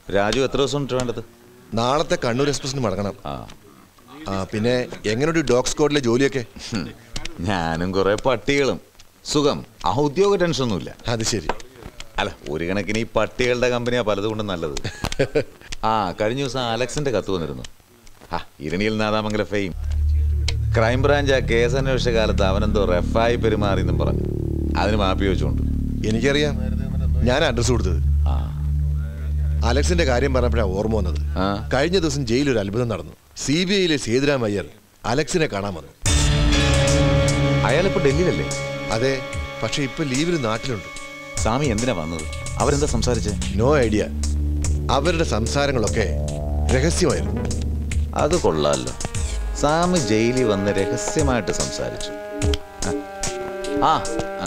രാജു എത്ര ദിവസം ഉണ്ട് വേണ്ടത് നാളത്തെ കണ്ണൂർ എക്സ്പ്രസിന് മടങ്ങണം ആ ആ പിന്നെ എങ്ങനെയുണ്ട് ഡോഗ് സ്ക്വാഡിലെ ജോലിയൊക്കെ ഹും. ഞാനും കുറെ പട്ടികളും സുഖം ഔദ്യോഗിക ടെൻഷനൊന്നുമില്ല അത് ശരി അല്ല ഒരു കണക്കിന് ഈ പട്ടികളുടെ കമ്പനിയാ പലതുകൊണ്ടും നല്ലത് ആ കഴിഞ്ഞ ദിവസം അലക്സിന്റെ കത്ത് വന്നിരുന്നു ആ ഇരണിയിൽ നാദാമംഗല ഫെയിം ക്രൈംബ്രാഞ്ച് ആ കേസ് അന്വേഷിച്ച കാലത്ത് അവനെന്തോ റെഫായി പെരുമാറി എന്നും പറഞ്ഞു അതിന് മാപ്പി വെച്ചുകൊണ്ട് എനിക്കറിയാം ഞാൻ അഡ്രസ് കൊടുത്തത് ആ അലക്സിന്റെ കാര്യം പറഞ്ഞപ്പോഴാണ് ഓർമ്മ വന്നത് ആ. കഴിഞ്ഞ ദിവസം ജയിലിൽ ഒരു അത്ഭുതം നടന്നു സി ബി ഐയിലെ സേതുരാം അയ്യർ അലക്സിനെ കാണാൻ വന്നു അയാളിപ്പോ ഡൽഹിയിലല്ലേ അതെ പക്ഷെ ഇപ്പൊ ലീവിൽ നാട്ടിലുണ്ട് സ്വാമി എന്തിനാ വന്നത് അവരെന്താ സംസാരിച്ചേ നോ ഐഡിയ അവരുടെ സംസാരങ്ങളൊക്കെ രഹസ്യമായിരുന്നു അത് കൊള്ളാമല്ലോ സ്വാമി ജയിലിൽ വന്ന് രഹസ്യമായിട്ട് സംസാരിച്ചു ആ, ആ ആ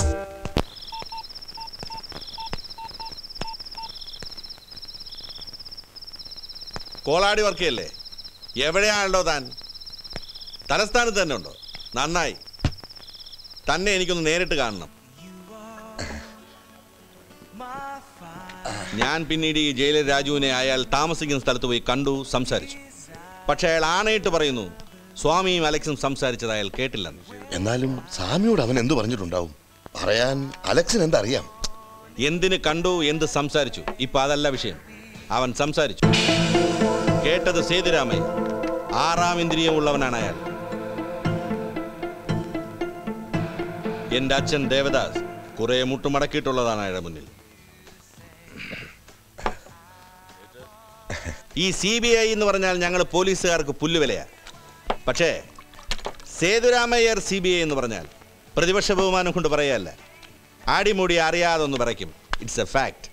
കോളാടി വർക്ക് ചെയ്യല്ലേ എവിടെയാണല്ലോ താൻ തലസ്ഥാനത്ത് തന്നെ ഉണ്ടോ നന്നായി തന്നെ എനിക്കൊന്ന് നേരിട്ട് കാണണം ഞാൻ പിന്നീട് ഈ ജയിലർ രാജുവിനെ അയാൾ താമസിക്കുന്ന സ്ഥലത്ത് പോയി കണ്ടു സംസാരിച്ചു പക്ഷെ അയാൾ ആണയിട്ട് പറയുന്നു സ്വാമിയും അലക്സും സംസാരിച്ചത് അയാൾ കേട്ടില്ലെന്ന് എന്നാലും സ്വാമിയോട് അവൻ എന്തു പറഞ്ഞിട്ടുണ്ടാവും പറയാൻ അലക്സിന് എന്തറിയാം എന്തിന് കണ്ടു എന്ത് സംസാരിച്ചു ഇപ്പൊ അതല്ല വിഷയം അവൻ സംസാരിച്ചു കേട്ടത് സേതുരാമയ്യ ആറാം ഇന്ദ്രിയമുള്ളവനാണ് അയാൾ എന്റെ അച്ഛൻ ദേവദാസ് കുറെ മുട്ടുമടക്കിയിട്ടുള്ളതാണ് അയാളുടെ മുന്നിൽ ഈ സി ബി ഐ എന്ന് പറഞ്ഞാൽ ഞങ്ങൾ പോലീസുകാർക്ക് പുല്ലുവിലയാ പക്ഷേ സേതുരാമയ്യർ സി ബി ഐ എന്ന് പറഞ്ഞാൽ പ്രതിപക്ഷ ബഹുമാനം കൊണ്ട് പറയല്ല ആടിമൂടി അറിയാതെ ഒന്ന് പറയ്ക്കും ഇറ്റ്സ് എ ഫാക്ട്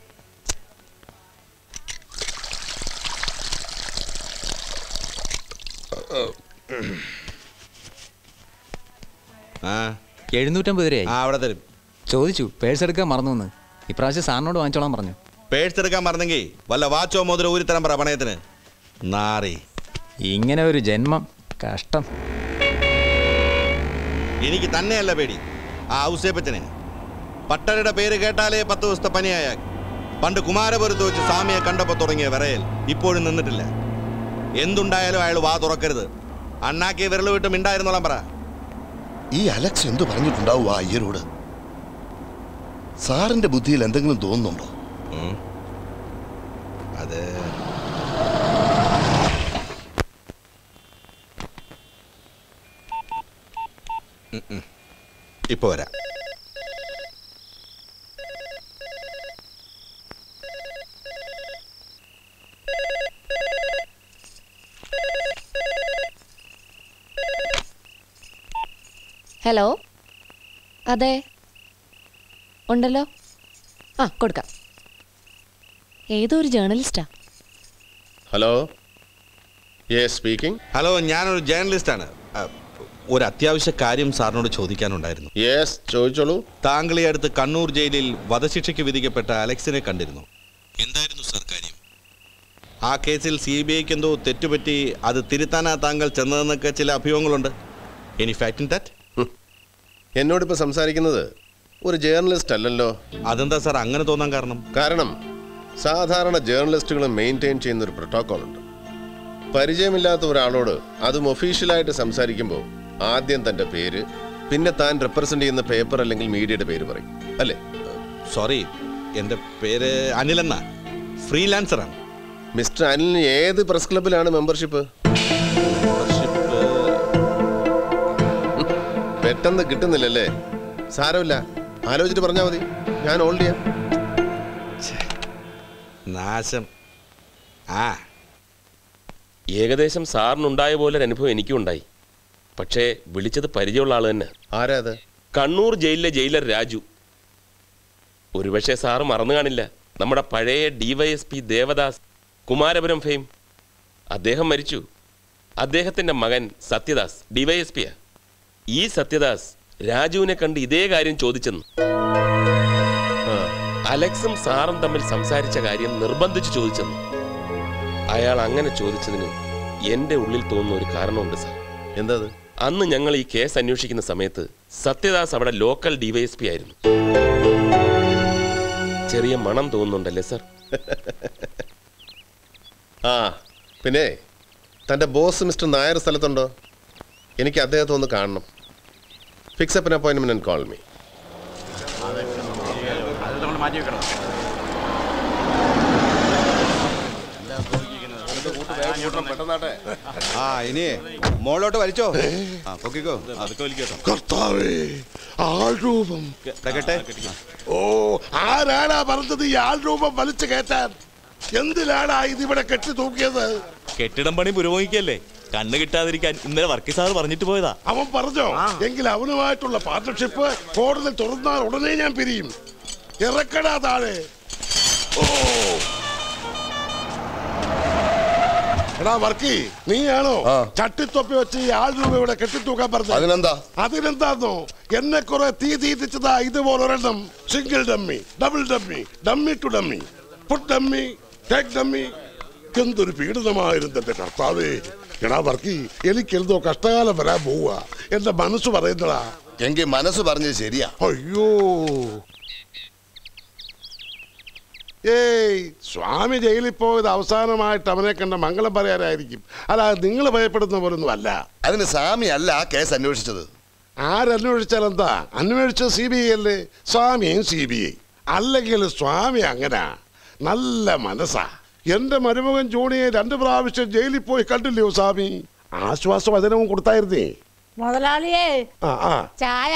ആ എഴുന്നൂറ്റമ്പത് രൂപയായി ആ അവിടെ തരും ചോദിച്ചു പേഴ്സ് എടുക്കാൻ മറന്നു എന്ന് ഇപ്രാവശ്യം സാറിനോട് വാങ്ങിച്ചോളാൻ പറഞ്ഞു പേഴ്സ് എടുക്കാൻ പറഞ്ഞെങ്കിൽ വല്ല വാച്ചോ മുതലോ ഊരിത്തരം പറ പണയത്തിന് നാറി ഇങ്ങനെ ഒരു ജന്മം കഷ്ടം എനിക്ക് തന്നെയല്ല പേടി ആ ഔസേപ്പച്ചനെ പട്ടരുടെ പേര് കേട്ടാലേ പത്ത് ദിവസത്തെ പനിയായ പണ്ട് കുമാരപുരത്ത് വെച്ച് സ്വാമിയെ കണ്ടപ്പോൾ തുടങ്ങിയ വിറയൽ ഇപ്പോഴും നിന്നിട്ടില്ല എന്തുണ്ടായാലും അയാൾ വാ തുറക്കരുത് അണ്ണാക്കി വിരൽ വിട്ട് മിണ്ടായിരുന്നോളാം പറ ഈ അലക്സ് എന്തു പറഞ്ഞിട്ടുണ്ടാവും ആ അയ്യരോട് സാറിന്റെ ബുദ്ധിയിൽ എന്തെങ്കിലും തോന്നുന്നുണ്ടോ ഉം. അത് ഉം, ഉം. ഇപ്പൊ വരാം ഹലോ അതെ ഉണ്ടല്ലോ ആ കൊടുക്കാം ഏതോ ഒരു ജേർണലിസ്റ്റാ ഹലോ യെസ് സ്പീക്കിംഗ് ഹലോ ഞാനൊരു ജേർണലിസ്റ്റാണ് ആ, ഒരു അത്യാവശ്യ കാര്യം സാറിനോട് ചോദിക്കാനുണ്ടായിരുന്നു യെസ് ചോദിച്ചോളൂ താങ്കൾ ഈ അടുത്ത് കണ്ണൂർ ജയിലിൽ വധശിക്ഷയ്ക്ക് വിധിക്കപ്പെട്ട അലക്സിനെ കണ്ടിരുന്നു എന്തായിരുന്നു സാർ കാര്യം ആ കേസിൽ സി ബി ഐക്ക് എന്തോ തെറ്റുപറ്റി അത് തിരുത്താനാ താങ്കൾ ചെന്നതെന്നൊക്കെ ചില അഭിയോഗങ്ങളുണ്ട് എനി ഫാക്ട് ഇൻ ദാറ്റ് എന്നോടിപ്പോൾ സംസാരിക്കുന്നത് ഒരു ജേർണലിസ്റ്റ് അല്ലല്ലോ അതെന്താ സാർ അങ്ങനെ തോന്നാൻ കാരണം കാരണം സാധാരണ ജേർണലിസ്റ്റുകൾ മെയിൻറ്റെയിൻ ചെയ്യുന്ന ഒരു പ്രോട്ടോകോൾ ഉണ്ട് പരിചയമില്ലാത്ത ഒരാളോട് അതും ഒഫീഷ്യലായിട്ട് സംസാരിക്കുമ്പോൾ ആദ്യം തൻ്റെ പേര് പിന്നെ താൻ റെപ്രസെൻ്റ് ചെയ്യുന്ന പേപ്പർ അല്ലെങ്കിൽ മീഡിയയുടെ പേര് പറയും അല്ലേ സോറി എൻ്റെ പേര് അനിലെന്ന ഫ്രീലാൻസറാണ് മിസ്റ്റർ അനിലിന് ഏത് പ്രസ് ക്ലബിലാണ് മെമ്പർഷിപ്പ് പെട്ടെന്ന് കിട്ടുന്നില്ലല്ലേ സാരമില്ല ആലോചിച്ചിട്ട് പറഞ്ഞാൽ മതി ഞാൻ ഹോൾഡ് ചെയ്യാം നാശം ആ ഏകദേശം സാറിനുണ്ടായ പോലെ ഒരു അനുഭവം എനിക്കും ഉണ്ടായി പക്ഷേ വിളിച്ചത് പരിചയമുള്ള ആൾ തന്നെ ആരാ അത് കണ്ണൂർ ജയിലിലെ ജയിലർ രാജു ഒരുപക്ഷെ സാറ് മറന്നു കാണില്ല നമ്മുടെ പഴയ ഡിവൈഎസ്പി ദേവദാസ് കുമാരപുരം ഫെയിം അദ്ദേഹം മരിച്ചു അദ്ദേഹത്തിന്റെ മകൻ സത്യദാസ് ഡിവൈഎസ്പിയാ ഈ സത്യദാസ് രാജുവിനെ കണ്ട് ഇതേ കാര്യം ചോദിച്ചെന്ന് ആ, അലക്സും സാറും തമ്മിൽ സംസാരിച്ച കാര്യം നിർബന്ധിച്ച് ചോദിച്ചെന്ന് അയാൾ അങ്ങനെ ചോദിച്ചതിന് എന്റെ ഉള്ളിൽ തോന്നുന്ന ഒരു കാരണമുണ്ട് സാർ എന്താ അത് അന്ന് ഞങ്ങൾ ഈ കേസ് അന്വേഷിക്കുന്ന സമയത്ത് സത്യദാസ് അവിടെ ലോക്കൽ ഡിവൈഎസ്പി ആയിരുന്നു ചെറിയ മണം തോന്നുന്നുണ്ടല്ലേ സർ പിന്നെ തൻ്റെ ബോസ് മിസ്റ്റർ നായർ സ്ഥലത്തുണ്ടോ എനിക്ക് അദ്ദേഹത്തെ ഒന്ന് കാണണം ഫിക്സ് അപ്പ് അപ്പോയിൻമെന്റ് ആൻഡ് കോൾ മീ ആ ഇനി മോളോട്ട് വലിച്ചോ ആ പൊക്കിക്കോ അതൊക്കെ വലിക്കട്ടോ കർത്താവേ ആൾരൂപം കേട്ടെ ഓ ആരാടാ പറഞ്ഞത് ഈ ആൾരൂപം വലിച്ചു കയറ്റാൻ എന്തിനാടാ ഇതിവിടെ കെട്ടി തൂക്കിയത് കെട്ടിടം പണി പുരോഗമിക്കല്ലേ കണ്ണ് കിട്ടാതിരിക്കാൻ ഇന്നലെ വർക്കി സാർ പറഞ്ഞിട്ട് പോയതാ അവൻ പറഞ്ഞോ എങ്കിൽ അവനുമായിട്ടുള്ള പാർട്ണർഷിപ്പ് കോടതി തുറന്നാൽ ഉടനെ ഞാൻ പിരിയും ഇറക്കടാ താഴെ ഓ എടാ വർക്കി നീയാണോ ആ. ചട്ടിത്തൊപ്പി വെച്ച് ഈ ആൾ രൂപ ഇവിടെ കെട്ടിത്തൂക്കാൻ പറഞ്ഞത് അതിനെന്താ അതിനെന്താന്നോ എന്നെ കുറെ തീ തീറ്റിച്ചതാ ഇതുപോലെ ഒരെണ്ണം single dummy double dummy dummy two dummy food dummy take dummy എന്തൊരു പീഡനമായിരുന്നു എന്റെ കർത്താവേ എടാ വർക്കി എനിക്ക് എന്തോ കഷ്ടകാലം വരാൻ പോവുക എന്റെ മനസ്സ് പറയുന്നടാ എങ്കിൽ മനസ്സ് പറഞ്ഞത് ശരിയാ അയ്യോ ഏയ് സ്വാമി ജയിലിൽ പോയത് അവസാനമായിട്ട് അവനെ കണ്ട മംഗളം പറയാനായിരിക്കും അല്ല നിങ്ങൾ ഭയപ്പെടുന്ന പോലൊന്നും അല്ല അതിന് സ്വാമി അല്ല ആ കേസ് അന്വേഷിച്ചത് ആരന്വേഷിച്ചാൽ എന്താ അന്വേഷിച്ച സി ബി ഐ അല്ലേ സ്വാമിയും സി ബി ഐ അല്ലെങ്കിൽ സ്വാമി അങ്ങനെ നല്ല മനസ്സാ എന്റെ മരുമകൻ ജോണിയെ രണ്ട് പ്രാവശ്യം ജയിലിൽ പോയി കണ്ടില്ലയോ സ്വാമി ആശ്വാസ വചനവും കൊടുത്തായിരുന്നേ മുതലാളിയേ ആ ആ ചായ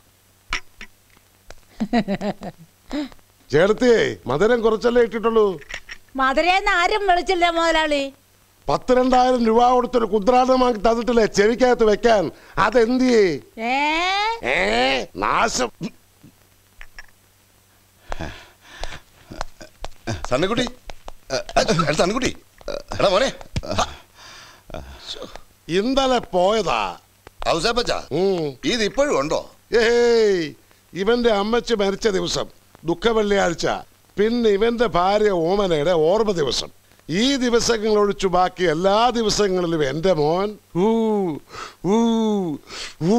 ചേർത്തിയേ മധുരം കുറച്ചല്ലേ ഇട്ടിട്ടുള്ളൂ മധുരേന്ന് ആരും വിളിച്ചില്ല മുതലാളി പത്ത് രണ്ടായിരം രൂപ കൊടുത്തൊരു കുദ്രാടമാക്കി തന്നിട്ടില്ലേ ചെവിക്കകത്ത് വെക്കാൻ അതെന്തിയേ ഏ ഏ നാശം സണ്ണക്കുട്ടി സണ്ണക്കുട്ടി എടാ മോനെ ഇന്നലെ പോയതാ ഔസേപ്പച്ച ഉം. ഇത് ഇപ്പോഴും ഉണ്ടോ ഏയ് ഇവന്റെ അമ്മച്ചി മരിച്ച ദിവസം ദുഃഖ വെള്ളിയാഴ്ച പിന്നെ ഇവന്റെ ഭാര്യ ഓമനയുടെ ഓർമ്മ ദിവസം ഈ ദിവസങ്ങൾ ഒഴിച്ചു ബാക്കി എല്ലാ ദിവസങ്ങളിലും എന്റെ മോൻ ഊ, ഊ, ഊ,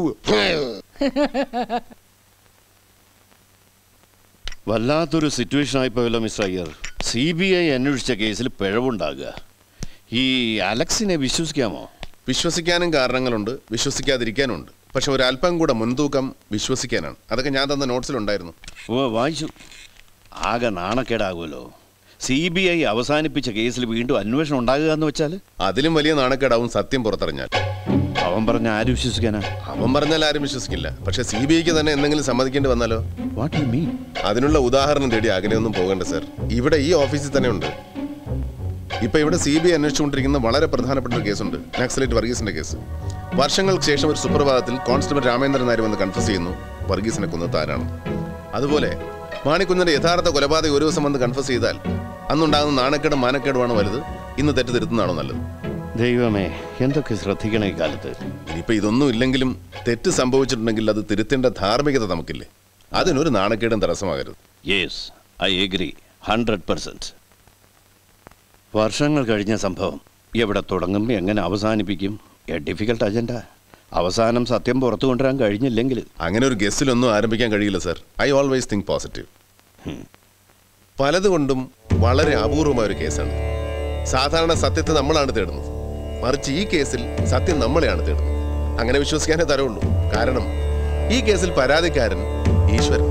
വല്ലാത്തൊരു സിറ്റുവേഷൻ ആയിപ്പോയല്ലോ mister Iyer C B I അന്വേഷിച്ച കേസിൽ പിഴവുണ്ടാകുക ഈ അലക്സിനെ വിശ്വസിക്കാമോ വിശ്വസിക്കാനും കാരണങ്ങളുണ്ട് വിശ്വസിക്കാതിരിക്കാനുണ്ട് പക്ഷെ ഒരു അല്പം കൂടെ മുൻതൂക്കം വിശ്വസിക്കാനാണ് അതൊക്കെ ഞാൻ തന്ന നോട്ട്സിലുണ്ടായിരുന്നു ഓ വായിച്ചു ആകെ നാണക്കേടാകുമല്ലോ സി ബി ഐ അവസാനിപ്പിച്ച കേസിൽ വീണ്ടും അന്വേഷണം ഉണ്ടാകുക എന്ന് വെച്ചാൽ അതിലും വലിയ നാണക്കേടാവും സത്യം പുറത്തറിഞ്ഞാൽ അവൻ പറഞ്ഞ ആര് വിശ്വസിക്കാനാ അവൻ പറഞ്ഞാൽ ആരും വിശ്വസിക്കില്ല പക്ഷെ സി ബി ഐക്ക് തന്നെ എന്തെങ്കിലും സമ്മതിക്കേണ്ടി വന്നാലോ വാട്ട് യു മീൻ അതിനുള്ള ഉദാഹരണം തേടി അകലെയൊന്നും പോകണ്ട സർ ഇവിടെ ഈ ഓഫീസിൽ തന്നെ ഉണ്ട് ഇപ്പൊ ഇവിടെ സി ബി ഐ അന്വേഷിച്ചുകൊണ്ടിരിക്കുന്ന വളരെ പ്രധാനപ്പെട്ട ഒരു കേസുണ്ട് നക്സലേറ്റ് വർഗീസിന്റെ കേസ് വർഷങ്ങൾക്ക് ശേഷം ഒരു സുപ്രഭാതത്തിൽ കോൺസ്റ്റബിൾ രാമേന്ദ്രൻ നായർ വന്ന് കൺഫ്യൂസ് ചെയ്യുന്നു വർഗീസിനെ കൊന്നത് താനാണ് അതുപോലെ മാണിക്കുഞ്ഞിന്റെ യഥാർത്ഥ കൊലപാതകം ഒരു ദിവസം വന്ന് കൺഫ്യൂസ് ചെയ്താൽ അന്നുണ്ടാകുന്ന നാണക്കേടും മാനക്കേടുമാണ് വലുത് ഇന്ന് തെറ്റ് തിരുത്തുന്നതാണോ നല്ലത് ദൈവമേ എന്തൊക്കെ ശ്രദ്ധിക്കണം ഈ കാലത്ത് ഇനിയിപ്പോ ഇതൊന്നും ഇല്ലെങ്കിലും തെറ്റ് സംഭവിച്ചിട്ടുണ്ടെങ്കിൽ അത് തിരുത്തേണ്ട ധാർമ്മികത നമുക്കില്ലേ അതിനൊരു നാണക്കേടും തടസ്സമാകരുത് yes I agree hundred percent വർഷങ്ങൾ കഴിഞ്ഞ സംഭവം എവിടെ തുടങ്ങും എങ്ങനെ അവസാനിപ്പിക്കും എ ഡിഫിക്കൽട്ട് അജണ്ട അവസാനം സത്യം പുറത്തു കൊണ്ടുവരാൻ കഴിഞ്ഞില്ലെങ്കിൽ അങ്ങനെ ഒരു ഗസ്റ്റിലൊന്നും ആരംഭിക്കാൻ കഴിയില്ല sir I always think positive പലതുകൊണ്ടും വളരെ അപൂർവമായ ഒരു കേസാണ് സാധാരണ സത്യത്തെ നമ്മളാണ് തേടുന്നത് മറിച്ച് ഈ കേസിൽ സത്യം നമ്മളെയാണ് തേടുന്നത് അങ്ങനെ വിശ്വസിക്കാനേ തരവുള്ളൂ കാരണം ഈ കേസിൽ പരാതിക്കാരൻ ഈശ്വരൻ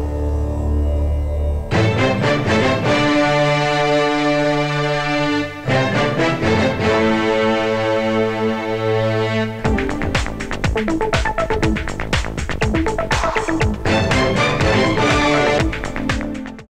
ഏ